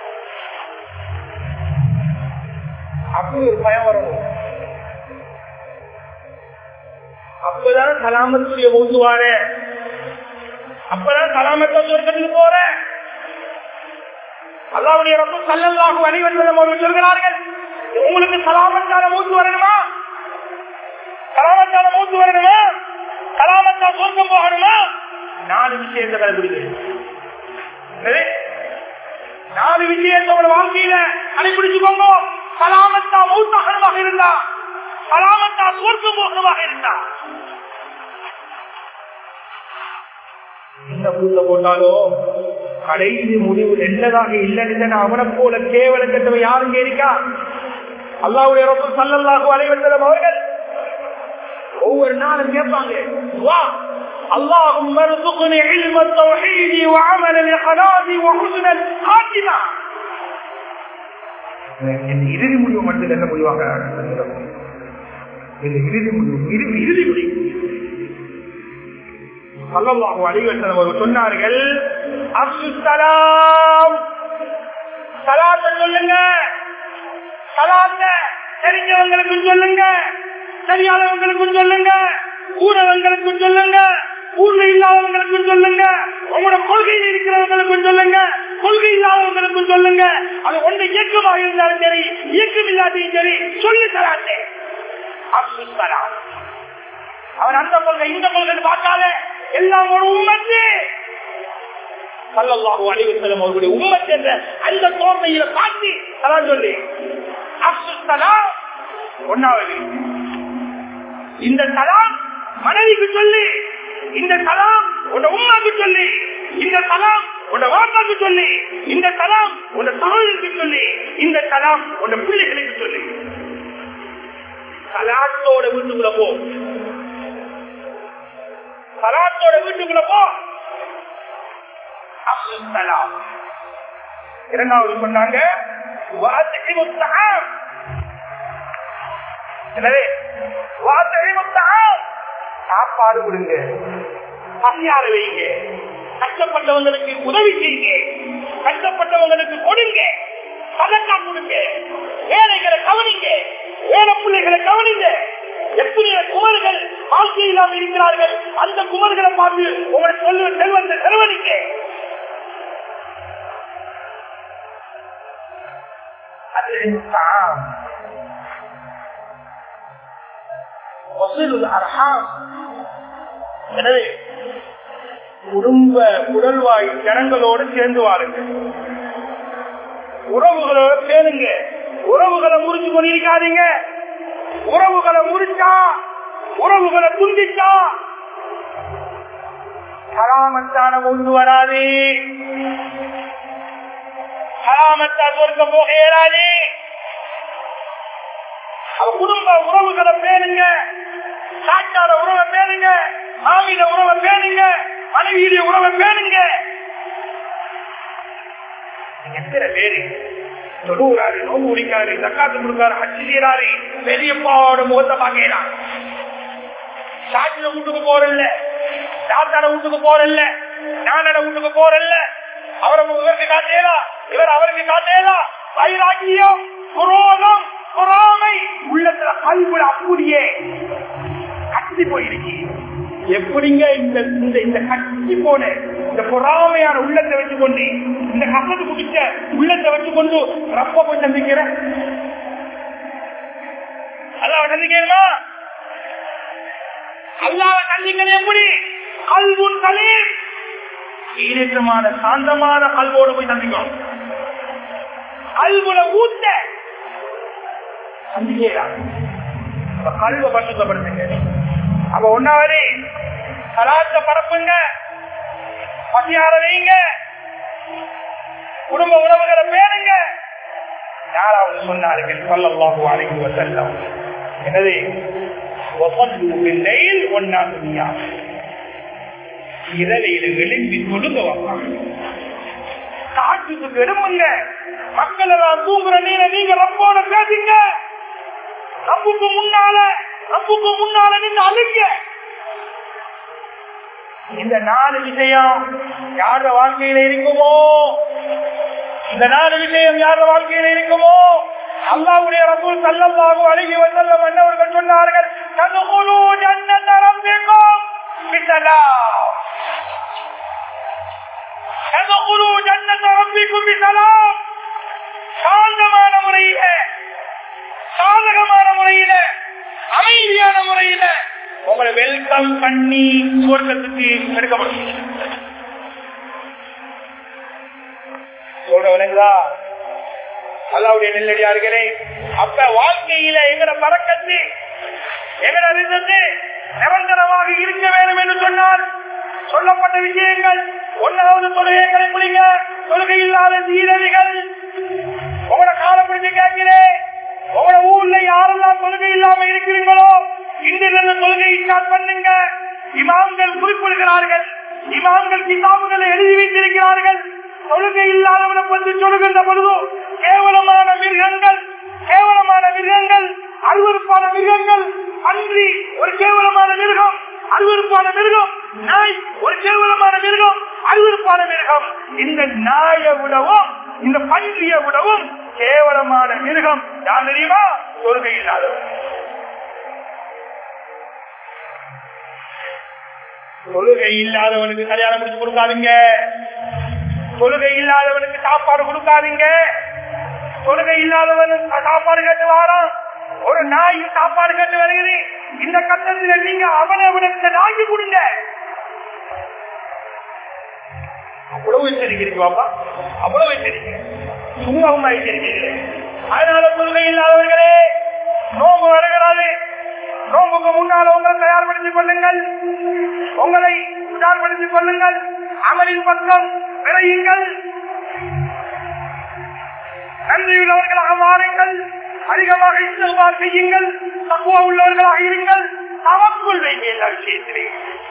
அப்படி ஒரு பயம் வரணும் அப்பதான் சலாமத்துடைய ஊசுவார அப்பதான் சலாமத்தை சொர்க்கத்துக்கு போற அல்லாவுடைய ரத்தம் சல்லல்லாஹு அனைவரும் அவர்கள் சொல்கிறார்கள் உங்களுக்கு சலாமத்தான மூத்து வரணுமா சலாமத்தான மூத்து வரணுமா சலாமத்தா சொர்க்கம் போகணுமா நாலு விஷயத்தை கடைபிடிக்கிறேன் சரி? நாலு விஷயத்தை உங்களோட வாழ்க்கையில கடைபிடிச்சுக்கோங்க சலாமத்தா மூத்தாகணுமாக இருந்தா சலாமத்தா சொர்க்கம் போகணுமாக இருந்தா இந்த பூத்த போட்டாலும் கடைசி முடிவு நல்லதாக இல்லைன்னு அவனை போல கேவலம் கட்டவன் யாரும் கேரிக்கா அல்லாவுடைய ரப்ப சல்லல்லாஹு அலைவசலம் அவர்கள் ஒவ்வொரு நாளும் கேட்பாங்க வா اللهم ارزقني علم التوحيد وعمل الاخلاص وحسن الخاتمه என் இறுதி முடிவு மட்டும் என்ன முடிவாங்க இந்த இறுதி முடிவு இறுதி இறுதி முடிவு சல்லல்லாஹு அலைஹி வஸல்லம் அவர்கள் சொன்னார்கள் அஸ்ஸலாம் சலாத்த சொல்லுங்க சலாத்த தெரிஞ்சவங்களுக்கும் சொல்லுங்க தெரியாதவங்களுக்கும் சொல்லுங்க ஊரவங்களுக்கும் சொல்லுங்க ஊர்ல இல்லாதவங்களுக்கும் சொல்லுங்க உங்களோட கொள்கையில் இருக்கிறவங்களுக்கும் சொல்லுங்க கொள்கை இல்லாதவங்களுக்கும் சொல்லுங்க அது ஒன்று இயக்கமாக இருந்தாலும் சரி இயக்கம் இல்லாதையும் சரி சொல்லி தராட்டே அப்துல் அவன் அந்த கொள்கை இந்த கொள்கை பார்க்காத எல்லாம் ஒரு உண்மத்து சல்லல்லாஹு அலைஹி வஸல்லம் அவர்களுடைய உம்மத் என்ற அந்த தோர்மையில பார்த்து அதான் சொல்லி அப்துல் சலாம் ஒன்னாவது இந்த சலாம் மனைவிக்கு சொல்லி இந்த சலாம் உன் உமாக்கு சொல்லி இந்த சலாம் உன் வாப்பாக்கு சொல்லி இந்த சலாம் உன் சகோதரருக்கு சொல்லி இந்த சலாம் உன் பிள்ளைகளுக்கு சொல்லி சலாத்தோட வீட்டுக்குள்ள போ சலாத்தோட வீட்டுக்குள்ள போ அப்துல் சலாம் இரண்டாவது சொன்னாங்க வாத்திகி முத்தகம் எனவே வாத்திகி முத்தகம் சாப்பாடு கொடுங்க பசியார வைங்க கஷ்டப்பட்டவங்களுக்கு உதவி செய்யுங்க கஷ்டப்பட்டவங்களுக்கு கொடுங்க பதக்கா கொடுங்க ஏழைகளை கவனிங்க ஏழை பிள்ளைகளை கவனிங்க எத்தனையோ குமர்கள் வாழ்க்கை இல்லாமல் இருக்கிறார்கள் அந்த குமர்களை பார்த்து உங்களை சொல்ல செல்வத்தை செலவழிக்க எனவே குடும்ப குடல்வாய் ஜனங்களோடு சேர்ந்து வாருங்கள் உறவுகளோட சேருங்க உறவுகளை முறிச்சு கொண்டிருக்காதீங்க உறவுகளை முறிச்சா உறவுகளை துண்டிச்சா சலாமத்தான கொண்டு வராது சலாமத்தா சொர்க்க போக இயலாது அவ குடும்ப உறவுகளை பேணுங்க சாட்டாத உறவை பேணுங்க மாமியில உறவை பேணுங்க மனைவியுடைய உறவை பேணுங்க எத்தனை பேரு தொழுகிறாரு நோம்பு குடிக்காரு தக்காத்து கொடுக்காரு அச்சு செய்யறாரு பெரியப்பாவோட முகத்தை பாக்கிறான் சாட்சியில வீட்டுக்கு போறல்ல தாத்தாட வீட்டுக்கு போறல்ல நானோட வீட்டுக்கு போறல்ல அவரை இவருக்கு காட்டேலா இவர் அவருக்கு காட்டேலா வைராக்கியம் குரோதம் பொறாமை உள்ளத்துல கல்வில அப்படியே கட்டி போயிருக்கு எப்படிங்க இந்த இந்த இந்த கட்டி போன இந்த பொறாமையான உள்ளத்தை வச்சுக்கொண்டு இந்த கசத்து குடிச்ச உள்ளத்தை வச்சுக்கொண்டு ரப்ப போய் சந்திக்கிற அல்லாவை சந்திக்கணுமா அல்லாவை சந்திக்கணும் எப்படி கல்வுன் கலீர் ஈரேற்றமான சாந்தமான கல்வோடு போய் சந்திக்கணும் கல்வுல ஊத்த சந்திக்கலாம் அப்ப கல்வ பசுத்தப்படுத்துங்க அப்ப ஒன்னாவது கலாத்த பரப்புங்க பசியார வைங்க குடும்ப உறவுகளை பேணுங்க யாராவது சொன்னார்கள் சொல்லல்லாஹு அலைஹி வஸல்லம் எனவே வஸல்லு பில்லைல் ஒன்னா துனியா இரவையில எழுப்பி தொழுங்க வைப்பாங்க காட்டுக்கு எடுமுங்க மக்கள் எல்லாம் தூங்குற நீங்க நீங்க ரப்போட பேசுங்க ரப்புக்கு முன்னால ரப்புக்கு முன்னால நின்று அழுங்க இந்த நாலு விஷயம் யார வாழ்க்கையில இருக்குமோ இந்த நாலு விஷயம் யார வாழ்க்கையில இருக்குமோ அல்லாவுடைய ரசூல் சல்லல்லாஹு அலைஹி வஸல்லம் என்னவர்கள் சொன்னார்கள் ததுகுலு ஜன்னத ரப்பிக்கும் பிஸலாம் ததுகுலு ஜன்னத ரப்பிக்கும் பிஸலாம் சாந்தமான முறையில சாதகமான முறையில அமைதியான முறையில உங்களை வெல்கம் பண்ணி சுவர்க்கத்துக்கு எடுக்கப்படும் சொல்ற விளங்குதா அல்லாவுடைய நெல்லடியார்களே அப்ப வாழ்க்கையில எங்கட பறக்கத்து எங்கட ரிசத்து நிரந்தரமாக இருக்க வேண்டும் என்று சொன்னார் சொல்லப்பட்ட விஷயங்கள் ஒன்னாவது தொழுகைகளை முடிங்க தொழுகை இல்லாத சீரடிகள் உங்களோட காலம் பிடிச்சு கேட்கிறேன் உங்களோட ஊர்ல யாரெல்லாம் தொழுகை இல்லாம இருக்கிறீங்களோ இன்றிலிருந்து தொழுகை ஸ்டார்ட் பண்ணுங்க இமாம்கள் குறிப்பிடுகிறார்கள் இமாம்கள் கிதாபுகளை எழுதி வைத்திருக்கிறார்கள் தொழுகை இல்லாதவனை பற்றி சொல்லுகின்ற பொழுது கேவலமான மிருகங்கள் கேவலமான மிருகங்கள் அருவறுப்பான மிருகங்கள் அன்றி ஒரு கேவலமான மிருகம் அருவறுப்பான மிருகம் நாய் ஒரு கேவலமான மிருகம் அருவறுப்பான மிருகம் இந்த நாயை விடவும் இந்த பன்றியை விடவும் கேவலமான மிருகம் யார் தெரியுமா தொழுகை இல்லாதவன் தொழுகை இல்லாதவனுக்கு கல்யாணம் முடிச்சு கொடுக்காதீங்க தொழுகை இல்லாதவனுக்கு சாப்பாடு கொடுக்காதீங்க தொழுகை இல்லாதவனுக்கு சாப்பாடு கேட்டு வாரம் ஒரு நாய் சாப்பாடு கேட்டு வருகிறது இந்த கட்டத்தில் நீங்க அவனை விட இந்த நாய்க்கு கொடுங்க அவ்வளவு வச்சிருக்கிறீங்க பாப்பா அவ்வளவு வச்சிருக்கீங்க சுமூகமா வச்சிருக்கீங்க அதனால தொழுகை இல்லாதவர்களே நோம்பு வருகிறது நோம்புக்கு முன்னால் உங்களை தயார்படுத்திக் கொள்ளுங்கள் உங்களை தயார்படுத்திக் கொள்ளுங்கள் அமலின் பக்கம் விரையுங்கள் நன்றியுள்ளவர்களாக மாறுங்கள் அதிகமாக இஸ்லாமார் செய்யுங்கள் தக்குவா உள்ளவர்களாக இருங்கள் தவக்குள் வைங்க எல்லா விஷயத்திலே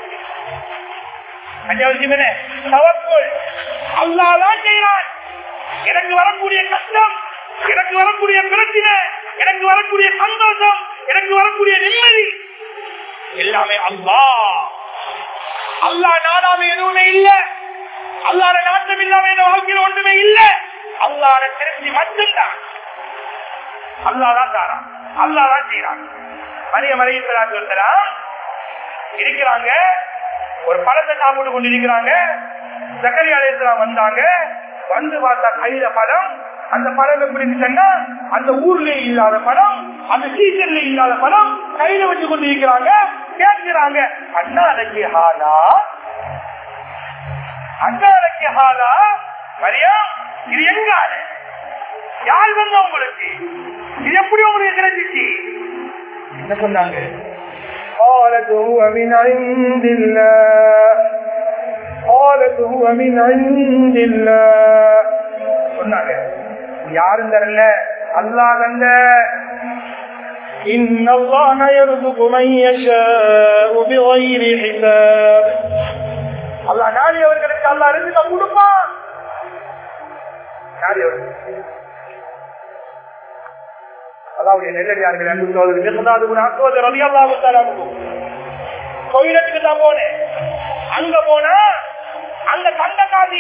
அஞ்சாவது விஷயம் என்ன தவக்குள் அல்லாதான் செய்கிறான் எனக்கு வரக்கூடிய கஷ்டம் எனக்கு வரக்கூடிய பிரச்சனை எனக்கு வரக்கூடிய சந்தோஷம் எனக்கு வரக்கூடிய நிம்மதி எல்லாமே அல்லா அல்லா நாடாம எதுவுமே இல்ல அல்லாட நாட்டம் இல்லாம என் வாழ்க்கையில் ஒன்றுமே இல்ல அல்லாட திருப்தி மட்டும்தான் அல்லாதான் தாரான் அல்லாதான் செய்யறான் மரிய மலையத்தரா இருக்கிறாங்க ஒரு பழத்தை சாப்பிட்டு கொண்டு இருக்கிறாங்க சக்கரை ஆலயத்துல வந்தாங்க வந்து பார்த்தா கையில பழம் அந்த பழம் எப்படின்னு சொன்னா அந்த ஊர்ல இல்லாத பழம் அந்த சீசன்ல இல்லாத பழம் கையில வச்சு கொண்டு இருக்கிறாங்க கேட்கிறாங்க அண்ணா அன்னைக்கு ஹாலா அண்ணா அன்னைக்கு ஹாலா மரியா இது எங்க ஆளு யார் வந்தா உங்களுக்கு இது எப்படி உங்களுக்கு கிடைச்சிச்சு என்ன சொன்னாங்க قالت هو من عند الله قالت هو من عند الله சொன்னாங்க யாரும் தரல அல்லாஹ் தந்த إن الله يرزق من يشاء بغير حساب அல்லாஹ் நாளை அவர்களுக்கு அல்லாஹ் ரிசுக்க கொடுப்பான் நாளை அவர்களுக்கு அல்லாவுடைய நெல்லடியார்கள் அன்பு சோதரி மிகுந்தாது அக்கோது ரவி அல்லாஹு கோயிலுக்கு தான் போனேன் அங்க போனா அங்க தங்க காதி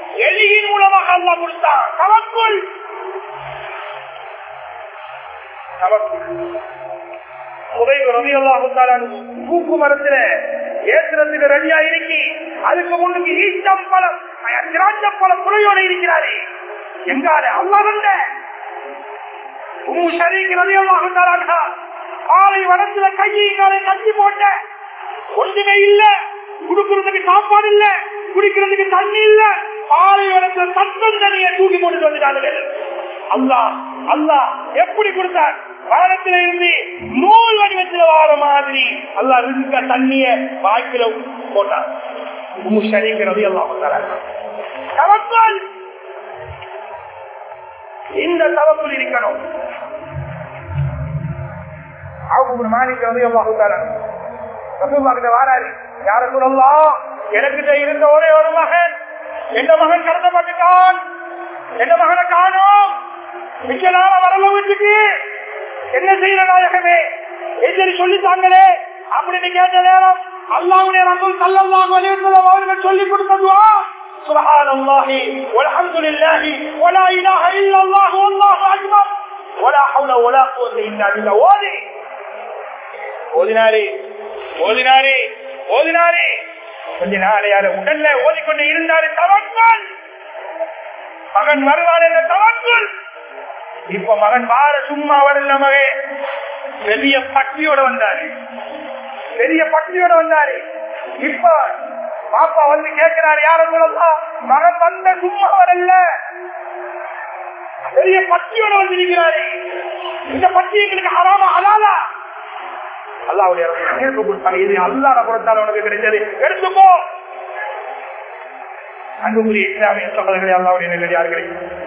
எலியின் மூலமாக அல்லாஹ் கொடுத்தான் தவக்குள் பூக்கு மரத்துல ஏற்றுறதுக்கு ரெடியா இருக்கி அதுக்கு முன்னுக்கு ஈச்சம் பழம் திராட்சை பழம் குறையோட இருக்கிறாரே எங்கால அல்லா வந்த உம்மு ஷரீக் ரலியல்லாஹு தஆலா காலை வரத்துல கையை காலை கட்டி போட்ட ஒன்றுமே இல்ல குடுக்கிறதுக்கு சாப்பாடு இல்ல குடிக்கிறதுக்கு தண்ணி இல்ல காலை வரத்துல சத்தம் தண்ணியை தூக்கி போட்டு வந்துட்டார்கள் அல்லா அல்லா எப்படி கொடுத்தார் வானத்தில இருந்து நூல் வடிவத்தில் வார மாதிரி அல்லா இருக்க தண்ணிய வாய்க்கில போட்டார் உம்மு ஷரீக் ரலியல்லாஹு தஆலா தவக்கல் இந்த தவக்குள் இருக்கணும் அவங்க மாணிக்க வந்து வாராரு யார சொல்லலாம் எனக்கிட்ட இருந்த ஒரே ஒரு மகன் எந்த மகன் கடத்தப்பட்டுட்டான் எந்த மகனை காணும் மிச்ச நாள வரல வீட்டுக்கு என்ன செய்யற நாயகமே எதிரி சொல்லித்தாங்களே அப்படின்னு கேட்ட நேரம் அல்லாவுடைய ரசூல் சல்லல்லாஹு அலைஹி வஸல்லம் அவர்கள் சொல்லி கொடுத்ததுவா سبحان الله والحمد لله ولا اله الا الله والله اكبر ولا حول ولا قوه الا بالله ஓதி ஓதினாரே ஓதினாரே ஓதினாரே கொஞ்ச நாளையால உடல்ல ஓதிக்கொண்டு இருந்தாரு தவங்கள் மகன் வருவான் என்ற தவங்கள் இப்ப மகன் வார சும்மா வரல மகே பெரிய பட்டியோட வந்தாரு பெரிய பட்டியோட வந்தாரு இப்ப பாப்பா வந்து கேட்கிறாரு யார சொல்லலாம் மகன் வந்த சும்மா வரல பெரிய பட்டியோட வந்து நிற்கிறாரு இந்த பட்டி எங்களுக்கு ஹராமா அலாலா அல்லாவுடைய தீர்ப்பு கொடுத்தாங்க இது அல்லாத கொடுத்தாலும் உனக்கு கிடைச்சது எடுத்துக்கோ அன்புக்குரிய இஸ்லாமிய சகோதரர்களே அல்லாவுடைய நிலையார்களே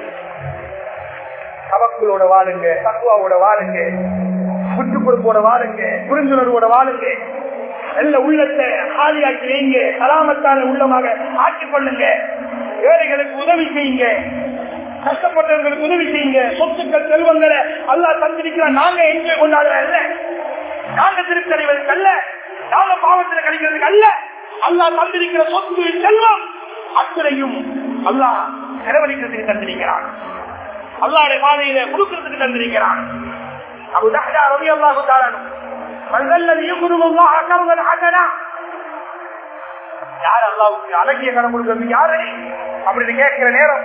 தவக்களோட வாழுங்க தக்குவாவோட வாழுங்க விட்டு கொடுப்போட வாழுங்க புரிந்துணர்வோட வாழுங்க நல்ல உள்ளத்தை ஆதியாக்கி வைங்க கலாமத்தான உள்ளமாக ஆக்கிக் கொள்ளுங்க ஏழைகளுக்கு உதவி செய்யுங்க கஷ்டப்பட்டவர்களுக்கு உதவி செய்யுங்க சொத்துக்கள் செல்வங்களை அல்லா தந்திருக்கிறான் நாங்க என்ஜாய் கொண்டாடுற அல்ல நாங்க திருப்தி அடைவதற்கு அல்ல நாங்க பாவத்தில் கழிக்கிறதுக்கு அல்ல அல்லா தந்திருக்கிற சொத்து செல்வம் அத்தனையும் அல்லா செலவழிக்கிறதுக்கு தந்திருக்கிறான் அல்லாடைய பாதையில கொடுக்கிறதுக்கு தந்திருக்கிறான் அபு தஹ்தா ரவி அல்லாஹு தாரனும் மனிதல்லது யுகுரும் அல்லாஹ் கருதன் ஹசனா யார் அல்லாவுக்கு அழகிய கடன் கொடுக்கிறது யாரு அப்படின்னு கேட்கிற நேரம்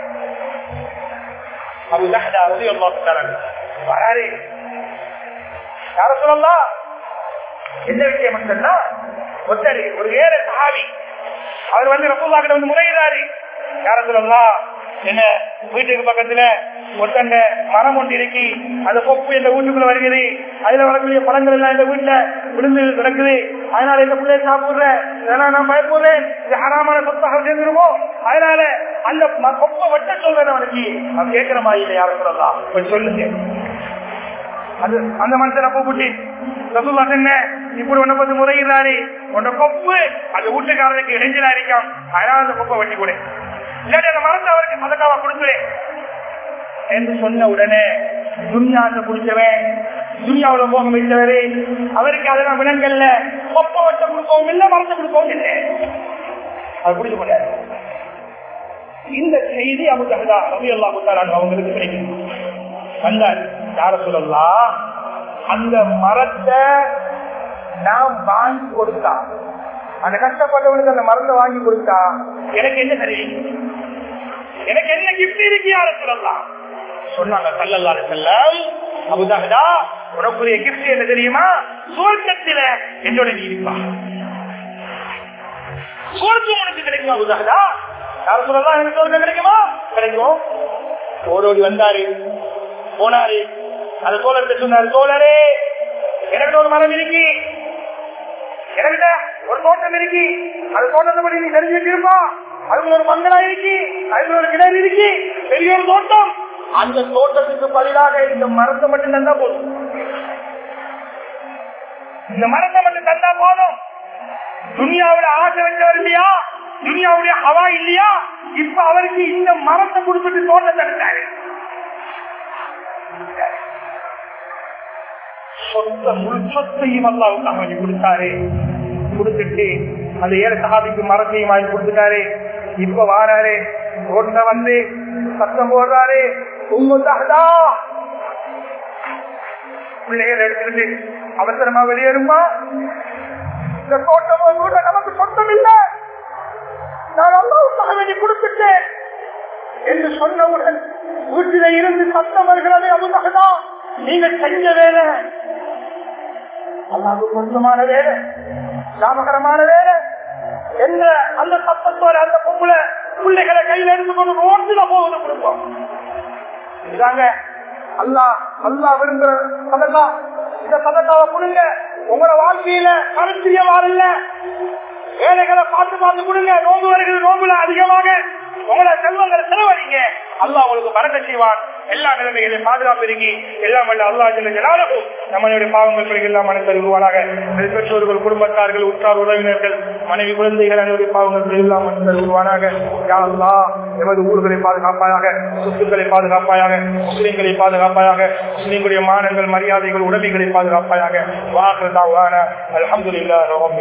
அபு தஹ்தா ரவி அல்லாஹு தாரன் வராரே யார சொல்லலாம் என்ன விஷயம் சொன்னா ஒத்தரு ஒரு ஏற சஹாபி அவர் வந்து ரசூல்லாக்கிட்ட வந்து முறையிறாரு யார சொல்லலாம் என்ன வீட்டுக்கு பக்கத்துல ஒருத்தங்க மரம் ஒன்று இருக்கு அந்த கொப்பு இந்த வீட்டுக்குள்ள வருகிறது அதுல வரக்கூடிய பழங்கள் எல்லாம் இந்த வீட்டுல விழுந்து கிடக்குது அதனால இந்த பிள்ளைய சாப்பிடுறேன் இதெல்லாம் நான் பயப்படுறேன் இது ஹராமான சொத்தாக சேர்ந்துருமோ அதனால அந்த ம- கொப்பை வெட்ட சொல்றேன் அவனுக்கு அவன் கேட்கிற மாதிரி இல்லை யாரும் சொல்லலாம் கொஞ்சம் சொல்லுங்க அது அந்த மனுஷனை கூப்பிட்டு ரசூல்லா என்ன இப்படி உன்னை பத்தி முறையிடுறாரு உன்ன கொப்பு அந்த வீட்டுக்காரனுக்கு இடைஞ்சலா இருக்கான் அதனால அந்த கொப்பை வெட்டி கொடு இல்லாட்டி அந்த மரத்தை அவருக்கு சதக்காவா கொடுத்துறேன் என்று சொன்ன உடனே துன்யாச குடிச்சவன் துன்யாவோட மோகம் வைத்தவரு அவருக்கு அதெல்லாம் விலங்கல்ல கொப்பை வச்ச கொடுக்கவும் இல்லை மரத்தை கொடுக்கவும் இல்லை அவர் குடிச்சு கொண்டாரு இந்த செய்தி அமுதா ரவி அல்லா முத்தாரான் அவங்களுக்கு கிடைக்கும் வந்தார் யார சொல்லலாம் அந்த மரத்தை நான் வாங்கி கொடுத்தா அந்த கஷ்டப்பட்டவனுக்கு அந்த மரத்தை வாங்கி கொடுத்தா எனக்கு என்ன தெரியும் எனக்கு என்ன கிஃப்ட் இருக்கு யார சொல்லலாம் சொன்னாங்க சல்லல்லாஹு அலைஹி வஸல்லம் அபூதஹ்தா உனக்குரிய கிஃப்ட் என்ன தெரியுமா சுவர்க்கத்தில என்னோட நீ இருப்பா சுவர்க்கம் உனக்கு கிடைக்குமா அபூதஹ்தா யார சொல்லலாம் எனக்கு சுவர்க்கம் கிடைக்குமா கிடைக்கும் ஓடோடி வந்தாரு போனாரு அது தோழர்கிட்ட சொன்னாரு தோழரே எனக்கு ஒரு மரம் இருக்கு எனக்கு ஒரு தோட்டம் இருக்கு அது தோட்டத்தை படி நீ தெரிஞ்சு வச்சிருப்பா அதுல ஒரு மங்களா இருக்கு அதுல ஒரு கிணறு இருக்கு பெரிய ஒரு தோட்டம் அந்த தோட்டத்துக்கு பதிலாக இந்த மரத்தை மட்டும் தந்தா போதும் இந்த மரத்தை மட்டும் தந்தா போதும் துனியாவுல ஆசை வச்சவர் இல்லையா துனியாவுடைய ஹவா இல்லையா இப்ப அவருக்கு இந்த மரத்தை கொடுத்துட்டு தோட்டத்தை எடுத்தாரு சொத்த முழு சொத்தையும் அல்லாவுக்கு வாங்கி கொடுத்தாரு கொடுத்துட்டு அந்த ஏழை சகாபிக்கு மரத்தையும் வாங்கி கொடுத்துட்டாரு இப்ப வாராரு ரோட்ல வந்து சத்தம் போடுறாரு உங்க தகதா பிள்ளைகளை எடுத்துக்கிட்டு அவசரமா வெளியேறுமா இந்த தோட்டமோ கூட நமக்கு சொந்தம் இல்லை நான் அல்லாவுக்காக வேண்டி கொடுத்துட்டேன் என்று சொன்னவுடன் வீட்டில இருந்து சத்தம் வருகிறது அதுதான் நீங்க செஞ்ச வேலை அல்லாவுக்கு பொருத்தமான வேலை லாபகரமான வேலை என்ன அந்த சத்தத்தோட அந்த பொம்பளை பிள்ளைகளை கையில எடுத்துக்கொண்டு ரோட்டில போகுது குடும்பம் இதாங்க அல்லா அல்லா விரும்புற சதக்கா இந்த சதக்காவை கொடுங்க உங்களோட வாழ்க்கையில கருத்திய இல்ல வேலைகளை பார்த்து பார்த்து கொடுங்க நோம்பு வருகிறது நோம்புல அதிகமாக உங்களோட செல்வங்களை செலவழிங்க அல்லா உங்களுக்கு மறக்க செய்வான் எல்லா நிலைமைகளையும் பாதுகாப்பு இருக்கி எல்லாம் வல்ல அல்லா ஜலாலும் நம்மளுடைய பாவங்கள் பிறகு எல்லாம் மனத்தை உருவானாக பெற்றோர்கள் குடும்பத்தார்கள் உற்றார் உறவினர்கள் மனைவி குழந்தைகள் அனைவருடைய பாவங்கள் எல்லாம் மனத்தை உருவானாக யாழ்லா எமது ஊர்களை பாதுகாப்பாயாக சொத்துக்களை பாதுகாப்பாயாக முஸ்லீம்களை பாதுகாப்பாயாக முஸ்லீம்களுடைய மானங்கள் மரியாதைகள் உடமைகளை பாதுகாப்பாயாக வாக்குதான் அலமதுல்லா